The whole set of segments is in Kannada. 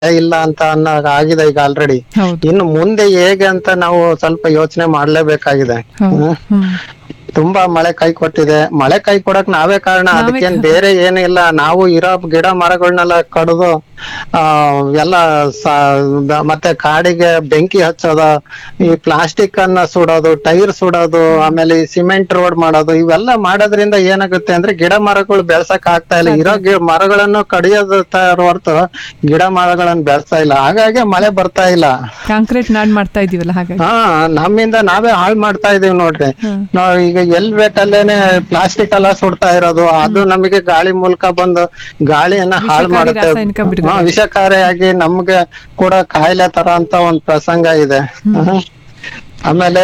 ಇಲ್ಲ ಅಂತ ಅನ್ನೋ ಆಗಿದೆ ಈಗ ಆಲ್ರೆಡಿ ಹೌದು ಇನ್ನು ಮುಂದೆ ಹೇಗೆ ಅಂತ ನಾವು ಸ್ವಲ್ಪ ಯೋಚನೆ ಮಾಡ್ಲೇಬೇಕಾಗಿದೆ ಹೌದು ಹ್ಮ್. ಹ್ಮ್ ತುಂಬಾ ಮಳೆ ಕೈ ಕೊಟ್ಟಿದೆ ಮಳೆ ಕೈ ಕೊಡಕ್ ನಾವೇ ಕಾರಣ ನಾವೇ ಅದಕ್ಕೇನ್ ಕಾರಣ. ಬೇರೆ ಏನಿಲ್ಲ ನಾವು ಇರೋ ಗಿಡ ಮರಗಳನ್ನೆಲ್ಲ ಕಡಿದು ಆ ಎಲ್ಲ ಸ- ದ- ಮತ್ತೆ ಕಾಡಿಗೆ ಬೆಂಕಿ ಹಚ್ಚೋದು ಈ ಪ್ಲಾಸ್ಟಿಕ್ ಅನ್ನ ಸುಡೋದು ಟೈರ್ ಸುಡೋದು ಆಮೇಲೆ ಈ ಸಿಮೆಂಟ್ ರೋಡ್ ಮಾಡೋದು ಇವೆಲ್ಲ ಮಾಡೋದ್ರಿಂದ ಏನಾಗುತ್ತೆ ಅಂದ್ರೆ ಗಿಡ ಮರಗಳು ಬೆಳ್ಸಕ್ ಆಗ್ತಾ ಇಲ್ಲ ಇರೋ ಗಿ- ಮರಗಳನ್ನು ಕಡಿಯೋದು ತ- ಹೊರ್ತು ಗಿಡ ಮರಗಳನ್ನ ಬೆಳ್ಸ್ತಾ ಇಲ್ಲ ಹಾಗಾಗಿ ಮಳೆ ಬರ್ತಾ ಇಲ್ಲ ಕಾಂಕ್ರೀಟ್ ನಾಡ್ ಮಾಡ್ತಾ ಇದೀವಲ್ಲ ಹಾಗಾಗಿ ಹಾ ನಮ್ಮಿಂದ ನಾವೇ ಹಾಳ್ ಮಾಡ್ತಾ ಇದೀವಿ ನೋಡ್ರಿ ಹ್ಮ್. ನಾವ್ ಈಗ ಎಲ್ ಬೇಕಲ್ಲೇನೆ ಪ್ಲಾಸ್ಟಿಕ್ ಎಲ್ಲ ಸುಡ್ತಾ ಇರೋದು ಅದು ನಮಗೆ ಗಾಳಿ ಮೂಲಕ ಬಂದು ಗಾಳಿಯನ್ನ ಹಾಳು ವಿಷಕಾರಿ ಮಾಡುತ್ತೆ ರಾಸಾಯನಿಕ ಬಿಡುಗಡೆ. ಹಾ, ವಿಷಕಾರಿಯಾಗಿ ನಮ್ಗೆ ಕೂಡ ಕಾಯಿಲೆ ತರ ಅಂತ ಒಂದ್ ಪ್ರಸಂಗ ಇದೆ ಹ್ಮ್. ಆಮೇಲೆ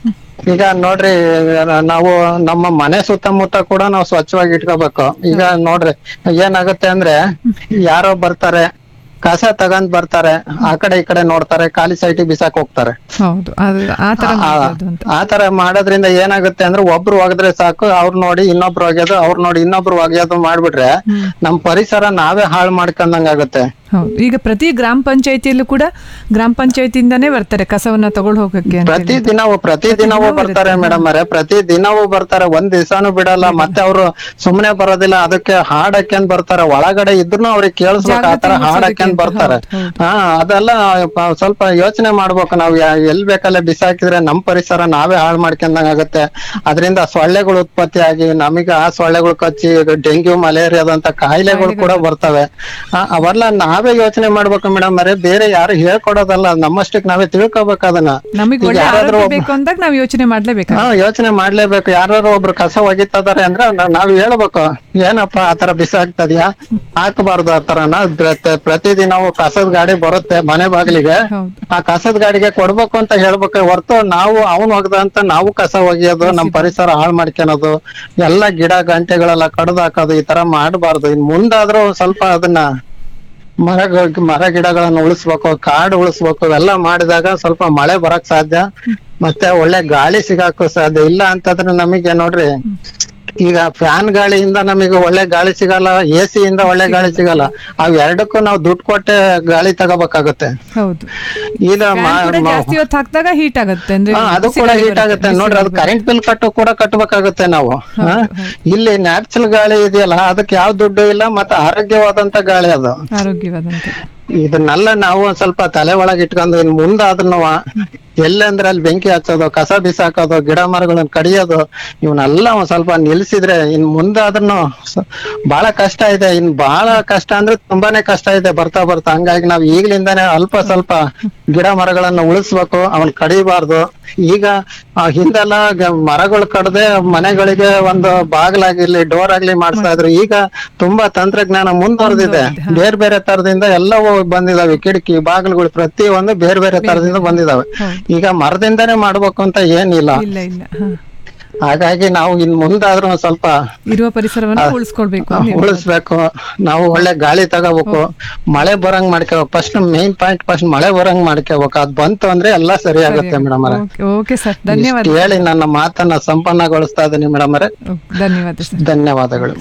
ಈಗ ನೋಡ್ರಿ ನಾವು ನಮ್ಮ ಮನೆ ಸುತ್ತಮುತ್ತ ಕೂಡ ನಾವು ಸ್ವಚ್ಛವಾಗಿ ಇಟ್ಕೋಬೇಕು ಈಗ ನೋಡ್ರಿ ಏನಾಗುತ್ತೆ ಅಂದ್ರೆ ಯಾರೋ ಬರ್ತಾರೆ ಕಸ ತಗೊಂಡ್ ಬರ್ತಾರೆ ಆ ಕಡೆ ಈ ಕಡೆ ನೋಡ್ತಾರೆ ಖಾಲಿ ಸೈಟಿಗೆ ಬಿಸಾಕ್ ಹೋಗ್ತಾರೆ ಹೌದು ಅದು ಆ ತರ ಆ- ಮಾಡೋದು ಅಂತ ಆ ತರ ಮಾಡೋದ್ರಿಂದ ಏನಾಗುತ್ತೆ ಅಂದ್ರೆ ಒಬ್ರು ಒಗದ್ರೆ ಸಾಕು ಅವ್ರು ನೋಡಿ ಇನ್ನೊಬ್ರು ಒಗೆಯೋದು ಅವ್ರು ನೋಡಿ ಇನ್ನೊಬ್ರು ಒಗೆಯೋದು ಮಾಡ್ಬಿಟ್ರೆ ಹ್ಮ್. ನಮ್ ಪರಿಸರ ನಾವೇ ಹಾಳು ಮಾಡ್ಕೊಂಡಂಗ್ ಆಗುತ್ತೆ ಹೌದು ಈಗ ಪ್ರತಿ ಗ್ರಾಮ ಪಂಚಾಯತಿಯಲ್ಲೂ ಕೂಡ ಗ್ರಾಮ ಪಂಚಾಯತಿಯಿಂದಾನೇ ಬರ್ತಾರೆ ಕಸವನ್ನ ತಗೊಂಡ್ ಹೋಗಕ್ಕೆ ಅಂತ ಪ್ರತಿ ಹೇಳಿ. ದಿನವೂ ಪ್ರತಿ ದಿನವೂ ಬರ್ತಾರೆ ಮೇಡಮ್ ಅವರೇ ಪ್ರತಿ ದಿನವೂ ಬರ್ತಾರೆ ಒಂದ್ ದಿವಸಾನು ಬಿಡಲ್ಲ ಮತ್ತೆ ಅವ್ರು ಸುಮ್ನೆ ಬರೋದಿಲ್ಲ ಅದಕ್ಕೆ ಹಾಡಕ್ಕೆಂದ್ ಬರ್ತಾರೆ ಒಳಗಡೆ ಇದ್ರು ಅವ್ರಿಗೆ ಕೇಳಿಸ್ಬೇಕು ಆ ತರ ಜಾಗೃತಿ ಹಾಡಕ್ಕೆಂದ್ ಮೂಡ್ಸೋದಕ್ಕೆ ಬರ್ತಾರೆ ಹೌದು, ಹೌದು. ಹಾ ಅದೆಲ್ಲ ಪ- ಸ್ವಲ್ಪ ಯೋಚನೆ ಮಾಡ್ಬೇಕು ನಾವು ಯಾ- ಎಲ್ ಬೇಕಲ್ಲೇ ಬಿಸಾಕಿದ್ರೆ ನಮ್ ಪರಿಸರ ನಾವೇ ಹಾಳು ಮಾಡ್ಕೊಂಡಂಗ್ ಆಗುತ್ತೆ ಅದರಿಂದ ಸೊಳ್ಳೆಗಳು ಉತ್ಪತ್ತಿ ಆಗಿ ನಮಗೆ ಆ ಸೊಳ್ಳೆಗಳು ಕಚ್ಚಿ ಡೆಂಗ್ಯೂ ಮಲೇರಿಯಾದಂತ ಕಾಯಿಲೆಗಳು ಕೂಡ ಬರ್ತವೆ ಆ, ಅವೆಲ್ಲ ನಾವೇ ಯೋಚನೆ ಮಾಡ್ಬೇಕು ಮೇಡಮ್ ಅರೆ ಬೇರೆ ಯಾರು ಹೇಳ್ಕೊಡೋದಲ್ಲ ನಮ್ಮಷ್ಟಕ್ಕೆ ನಾವೇ ತಿಳ್ಕೊಬೇಕು ಅದನ್ನ ನಮಗ್ ಈಗ ಒಳ್ಳೆ ಯಾರಾದ್ರೂ ಆರೋಗ್ಯ ಒಬ್ಬ- ಬೇಕು ಅಂದಾಗ ನಾವ್ ಯೋಚನೆ ಮಾಡ್ಲೇಬೇಕು ಹಾ ಯೋಚನೆ ಮಾಡ್ಲೇಬೇಕು ಯಾರು ಒಬ್ರು ಕಸ ಒಗಿತಿದಾರೆ ಅಂದ್ರೆ ನಾ- ನಾವ್ ಹೇಳ್ಬೇಕು ಏನಪ್ಪಾ ಆತರ ಬಿಸಾಕ್ತದ್ಯಾ ಹಾಕಬಾರ್ದು ಆ ತರನ ಪ್ರತಿ- ಪ್ರತಿದಿನವು ಕಸದ ಗಾಡಿ ಬರುತ್ತೆ ಮನೆ ಬಾಗಿಲಿಗೆ ಹೌದು ಆ ಕಸದ ಗಾಡಿಗೆ ಕೊಡ್ಬೇಕು ಅಂತ ಹೇಳ್ಬೇಕು ಹೊರ್ತು ನಾವು ಅವ್ನ್ ಒಗ್ದಂತ ನಾವು ಕಸ ಒಗಿಯೋದು ನಮ್ ಪರಿಸರ ಹಾಳು ಮಾಡ್ಕೊಳೋದು ಎಲ್ಲ ಗಿಡ ಗಂಟೆಗಳೆಲ್ಲ ಕಡ್ದು ಹಾಕೋದು ಈ ತರ ಮಾಡಬಾರ್ದು ಇನ್ ಮುಂದಾದ್ರೂ ಸ್ವಲ್ಪ ಅದನ್ನ ಮರ ಮರ ಗಿಡಗಳನ್ನ ಉಳಿಸ್ಬೇಕು ಕಾಡು ಉಳಿಸ್ಬೇಕು ಇವೆಲ್ಲ ಮಾಡಿದಾಗ ಸ್ವಲ್ಪ ಮಳೆ ಬರಕ್ ಸಾಧ್ಯ ಮತ್ತೆ ಒಳ್ಳೆ ಗಾಳಿ ಸಿಗಾಕೂ ಸಾಧ್ಯ ಇಲ್ಲ ಅಂತಂದ್ರೆ ನಮಗೆ ನೋಡ್ರಿ ಈಗ ಫ್ಯಾನ್ ಗಾಳಿಯಿಂದ ನಮಗೆ ಒಳ್ಳೆ ಗಾಳಿ ಸಿಗಲ್ಲ ಎ ಇಂದ ಒಳ್ಳೆ ಗಾಳಿ ಸಿಗಲ್ಲ ಅವ್ ಎರಡಕ್ಕೂ ನಾವು ದುಡ್ಡು ಕೊಟ್ಟೆ ಗಾಳಿ ತಗೋಬೇಕಾಗುತ್ತೆ ಹೌದು ಈಗ Fan ಮಾ- ಕೂಡ ಮಾ- ಜಾಸ್ತಿ ಹೊತ್ತು ಹಾಕಿದಾಗ ಹೀಟ್ ಆಗುತ್ತೆ ಅಂದ್ರೆ ಹಾ, ಅದು ಕೂಡ ಬಿಸಿ ಗಾಳಿ ಹೀಟ್ ಆಗುತ್ತೆ ಬರುತ್ತೆ, ನೋಡ್ರಿ ಅದು ಬಿಸಿ ಗಾಳಿ ಕರೆಂಟ್ ಬಿಲ್ ಕಟ್ಟು ಕೂಡ ಕಟ್ಟಬೇಕಾಗುತ್ತೆ ನಾವು ಹಾ? ಇಲ್ಲಿ ನ್ಯಾಚುರಲ್ ಗಾಳಿ ಇದೆಯಲ್ಲ ಅದಕ್ಕೆ ಯಾವ ದುಡ್ಡು ಇಲ್ಲ ಮತ್ತೆ ಆರೋಗ್ಯವಾದಂತ ಗಾಳಿ ಅದು ಬರುತ್ತೆ. ಆರೋಗ್ಯವಾದಂತೆ ಇದನ್ನೆಲ್ಲ ನಾವು ಒಂದ್ ಸ್ವಲ್ಪ ತಲೆ ಒಳಗೆ ಇಟ್ಕೊಂಡು ಇನ್ ಮುಂದಾದ್ರೂ ಎಲ್ಲಂದ್ರೆ ಅಲ್ಲಿ ಬೆಂಕಿ ಹಚ್ಚೋದು ಕಸ ಬಿಸಾಕೋದು ಗಿಡ ಮರಗಳನ್ನ ಕಡಿಯೋದು ಇವನ್ನೆಲ್ಲ ಒಂದ್ ಸ್ವಲ್ಪ ನಿಲ್ಸಿದ್ರೆ ಇನ್ ಮುಂದಾದ್ರೂ ಬಹಳ ಕಷ್ಟ ಇದೆ ಇನ್ ಬಹಳ ಕಷ್ಟ ಅಂದ್ರೆ ತುಂಬಾನೇ ಕಷ್ಟ ಇದೆ ಬರ್ತಾ ಬರ್ತಾ ಹಂಗಾಗಿ ನಾವ್ ಈಗ್ಲಿಂದಾನೇ ಅಲ್ಪ ಸ್ವಲ್ಪ ಗಿಡ ಮರಗಳನ್ನ ಉಳಿಸ್ಬೇಕು ಅವನ್ ಕಡಿಬಾರ್ದು ಈಗ ಆ, ಹಿಂದೆಲ್ಲ ಗ- ಮರಗಳು ಕಡ್ದೆ ಮನೆಗಳಿಗೆ ಒಂದು ಬಾಗ್ಲಾಗಿರ್ಲಿ ಡೋರ್ ಆಗ್ಲಿ ಮಾಡಿಸ್ತಾ ಇದ್ರು ಈಗ ತುಂಬಾ ತಂತ್ರಜ್ಞಾನ ಮುಂದುವರೆದಿದೆ ಬೇರೆ ಬೇರೆ ತರದಿಂದ ಎಲ್ಲವೂ ಬಂದಿದಾವೆ ಕಿಟಕಿ ಬಾಗಿಲುಗಳು ಪ್ರತಿ ಒಂದು ಬೇರೆ ಬೇರೆ ತರದಿಂದ ಬಂದಿದಾವೆ ಹೌದು. ಈಗ ಮರದಿಂದನೇ ಮಾಡ್ಬೇಕು ಅಂತ ಏನಿಲ್ಲ ಇಲ್ಲ ಇಲ್ಲ ಹ. ಹಾಗಾಗಿ ನಾವು ಇನ್ ಮುಂದಾದ್ರೂ ಒಂದ್ ಸ್ವಲ್ಪ ಇರುವ ಪರಿಸರವನ್ನ ಉಳಿಸ್ಕೊಳ್ಬೇಕು ಅಂತ ಹೇಳ್ಬೋದು. ಉಳಿಸ್ಬೇಕು ನಾವು ಒಳ್ಳೆ ಗಾಳಿ ತಗೋಬೇಕು ಮಳೆ ಬರಂಗ್ ಮಾಡ್ಕೋಬೇಕು ಫಸ್ಟ್ ಮೇನ್ ಪಾಯಿಂಟ್ ಫಸ್ಟ್ ಮಳೆ ಬರಂಗ್ ಮಾಡ್ಕೋಬೇಕು ಅದ್ ಬಂತು ಅಂದ್ರೆ ಎಲ್ಲಾ ಸರಿ ಆಗುತ್ತೆ ಮೇಡಮ್ ಅವರೇ ಓಕೆ ಓಕೆ ಸರ್ ಧನ್ಯವಾದ ಇಷ್ಟ್ ಹೇಳಿ ನನ್ನ ಮಾತನ್ನ ಸಂಪನ್ನಗೊಳಿಸ್ತಾ ಇದ್ದೀನಿ ಮೇಡಮ್ ಅವರೇ ಓಕೆ, ಧನ್ಯವಾದ ಸರ್ ಧನ್ಯವಾದಗಳು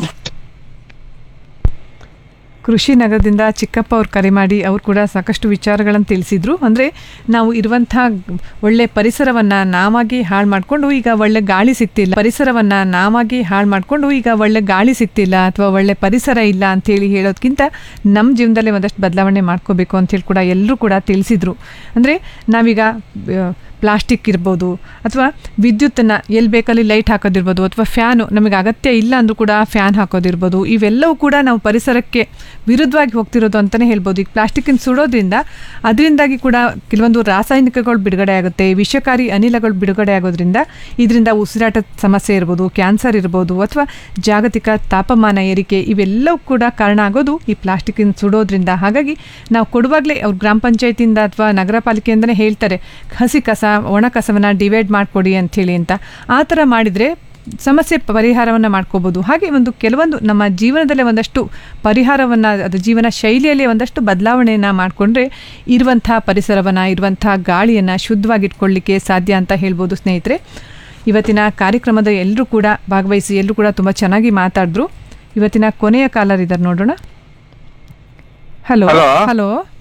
ಕೃಷಿ ನಗರದಿಂದ ಚಿಕ್ಕಪ್ಪ ಅವ್ರು ಕರೆ ಮಾಡಿ ಅವ್ರು ಕೂಡ ಸಾಕಷ್ಟು ವಿಚಾರಗಳನ್ನು ತಿಳಿಸಿದ್ರು ಅಂದರೆ ನಾವು ಇರುವಂಥ ಒಳ್ಳೆ ಪರಿಸರವನ್ನು ನಾವಾಗಿ ಹಾಳು ಮಾಡಿಕೊಂಡು ಈಗ ಒಳ್ಳೆ ಗಾಳಿ ಸಿಗ್ತಿಲ್ಲ ಪರಿಸರವನ್ನು ನಾವಾಗಿ ಹಾಳು ಮಾಡಿಕೊಂಡು ಈಗ ಒಳ್ಳೆ ಗಾಳಿ ಸಿಗ್ತಿಲ್ಲ ಅಥವಾ ಒಳ್ಳೆ ಪರಿಸರ ಇಲ್ಲ ಅಂತೇಳಿ ಹೇಳೋದಕ್ಕಿಂತ ನಮ್ಮ ಜೀವನದಲ್ಲಿ ಒಂದಷ್ಟು ಬದಲಾವಣೆ ಮಾಡ್ಕೋಬೇಕು ಅಂತೇಳಿ ಕೂಡ ಎಲ್ಲರೂ ಕೂಡ ತಿಳಿಸಿದ್ರು ಅಂದರೆ ನಾವೀಗ ಆ, ಪ್ಲಾಸ್ಟಿಕ್ ಇರ್ಬೋದು ಅಥವಾ ವಿದ್ಯುತ್ತನ್ನು ಎಲ್ಲಿ ಬೇಕಲ್ಲಿ ಲೈಟ್ ಹಾಕೋದಿರ್ಬೋದು ಅಥವಾ ಫ್ಯಾನು ನಮಗೆ ಅಗತ್ಯ ಇಲ್ಲ ಅಂದರೂ ಕೂಡ ಫ್ಯಾನ್ ಹಾಕೋದಿರ್ಬೋದು ಇವೆಲ್ಲವೂ ಕೂಡ ನಾವು ಪರಿಸರಕ್ಕೆ ವಿರುದ್ಧವಾಗಿ ಹೋಗ್ತಿರೋದು ಅಂತಲೇ ಹೇಳ್ಬೋದು ಈಗ ಪ್ಲಾಸ್ಟಿಕ್ಕನ್ನು ಸುಡೋದ್ರಿಂದ ಅದರಿಂದಾಗಿ ಕೂಡ ಕೆಲವೊಂದು ರಾಸಾಯನಿಕಗಳು ಬಿಡುಗಡೆ ಆಗುತ್ತೆ ವಿಷಕಾರಿ ಅನಿಲಗಳು ಬಿಡುಗಡೆ ಆಗೋದ್ರಿಂದ ಇದರಿಂದ ಉಸಿರಾಟದ ಸಮಸ್ಯೆ ಇರ್ಬೋದು ಕ್ಯಾನ್ಸರ್ ಇರ್ಬೋದು ಅಥವಾ ಜಾಗತಿಕ ತಾಪಮಾನ ಏರಿಕೆ ಇವೆಲ್ಲವೂ ಕೂಡ ಕಾರಣ ಆಗೋದು ಈ ಪ್ಲಾಸ್ಟಿಕ್ಕನ್ನು ಸುಡೋದ್ರಿಂದ ಹಾಗಾಗಿ ನಾವು ಕೊಡುವಾಗಲೇ ಅವ್ರು ಗ್ರಾಮ ಪಂಚಾಯತಿಯಿಂದ ಅಥವಾ ನಗರ ಪಾಲಿಕೆಯಿಂದನೇ ಹೇಳ್ತಾರೆ ಹಸಿ ಕಸ ಒಣ ಕಸವನ್ನು ಡಿವೈಡ್ ಮಾಡಿಕೊಡಿ ಅಂಥೇಳಿ ಅಂತ ಆ ಥರ ಮಾಡಿದರೆ ಸಮಸ್ಯೆ ಪರಿಹಾರವನ್ನು ಮಾಡ್ಕೋಬೋದು ಹಾಗೆ ಒಂದು ಕೆಲವೊಂದು ನಮ್ಮ ಜೀವನದಲ್ಲೇ ಒಂದಷ್ಟು ಪರಿಹಾರವನ್ನು ಅದು ಜೀವನ ಶೈಲಿಯಲ್ಲಿ ಒಂದಷ್ಟು ಬದಲಾವಣೆಯನ್ನು ಮಾಡಿಕೊಂಡ್ರೆ ಇರುವಂಥ ಪರಿಸರವನ್ನು ಇರುವಂಥ ಗಾಳಿಯನ್ನು ಶುದ್ಧವಾಗಿಟ್ಕೊಳ್ಳಿಕ್ಕೆ ಸಾಧ್ಯ ಅಂತ ಹೇಳ್ಬೋದು ಸ್ನೇಹಿತರೆ ಇವತ್ತಿನ ಕಾರ್ಯಕ್ರಮದ ಎಲ್ಲರೂ ಕೂಡ ಭಾಗವಹಿಸಿ ಎಲ್ಲರೂ ಕೂಡ ತುಂಬ ಚೆನ್ನಾಗಿ ಮಾತಾಡಿದ್ರು ಇವತ್ತಿನ ಕೊನೆಯ ಕಾಲರ್ ಇದ್ದಾರೆ ನೋಡೋಣ ಹಲೋ Hello. ಹಲೋ